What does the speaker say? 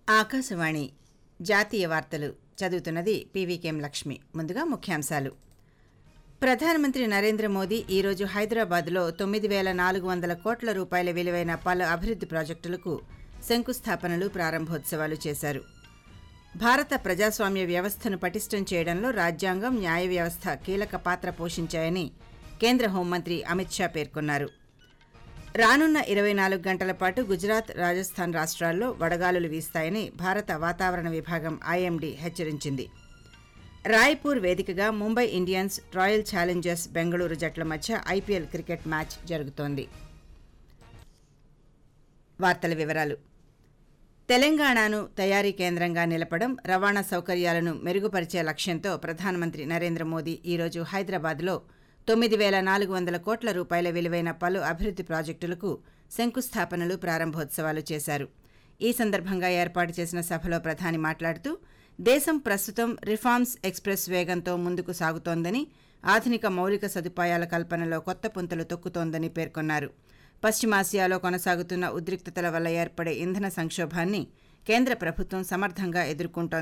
ఆకాశవాణి జాతీయ వార్తలు చదువుతున్నది పీవీకేం లక్ష్మి ముందుగా ముఖ్యాంశాలు ప్రధానమంత్రి నరేంద్ర మోదీ ఈరోజు హైదరాబాద్లో తొమ్మిది వేల నాలుగు వందల కోట్ల రూపాయల విలువైన పలు అభివృద్ధి ప్రాజెక్టులకు శంకుస్థాపనలు ప్రారంభోత్సవాలు చేశారు భారత ప్రజాస్వామ్య వ్యవస్థను పటిష్టం చేయడంలో రాజ్యాంగం న్యాయ వ్యవస్థ కీలక పాత్ర పోషించాయని కేంద్ర హోంమంత్రి అమిత్ షా పేర్కొన్నారు రానున్న ఇరవై నాలుగు గంటల పాటు గుజరాత్ రాజస్థాన్ రాష్ట్రాల్లో వడగాలులు వీస్తాయని భారత వాతావరణ విభాగం ఐఎండీ హెచ్చరించింది రాయ్పూర్ వేదికగా Mumbai Indians royal challengers Bengaluru జట్ల మధ్య ఐపీఎల్ క్రికెట్ మ్యాచ్ జరుగుతోంది వార్తల వివరాలు తెలంగాణను తయారీ కేంద్రంగా నిలపడం రవాణా సౌకర్యాలను మెరుగుపరిచే లక్ష్యంతో ప్రధానమంత్రి నరేంద్ర మోదీ ఈరోజు హైదరాబాద్లో తొమ్మిది వేల నాలుగు వందల కోట్ల రూపాయల విలువైన పలు అభివృద్ధి ప్రాజెక్టులకు శంకుస్థాపనలు ప్రారంభోత్సవాలు చేశారు ఈ సందర్భంగా ఏర్పాటు చేసిన సభలో ప్రధాని మాట్లాడుతూ దేశం ప్రస్తుతం రిఫార్మ్స్ ఎక్స్ప్రెస్ వేగంతో ముందుకు సాగుతోందని ఆధునిక మౌలిక సదుపాయాల కల్పనలో కొత్త పుంతలు తొక్కుతోందని పేర్కొన్నారు పశ్చిమాసియాలో కొనసాగుతున్న ఉద్రిక్తతల వల్ల ఏర్పడే ఇంధన సంక్షోభాన్ని కేంద్ర ప్రభుత్వం సమర్థంగా ఎదుర్కొంటోంది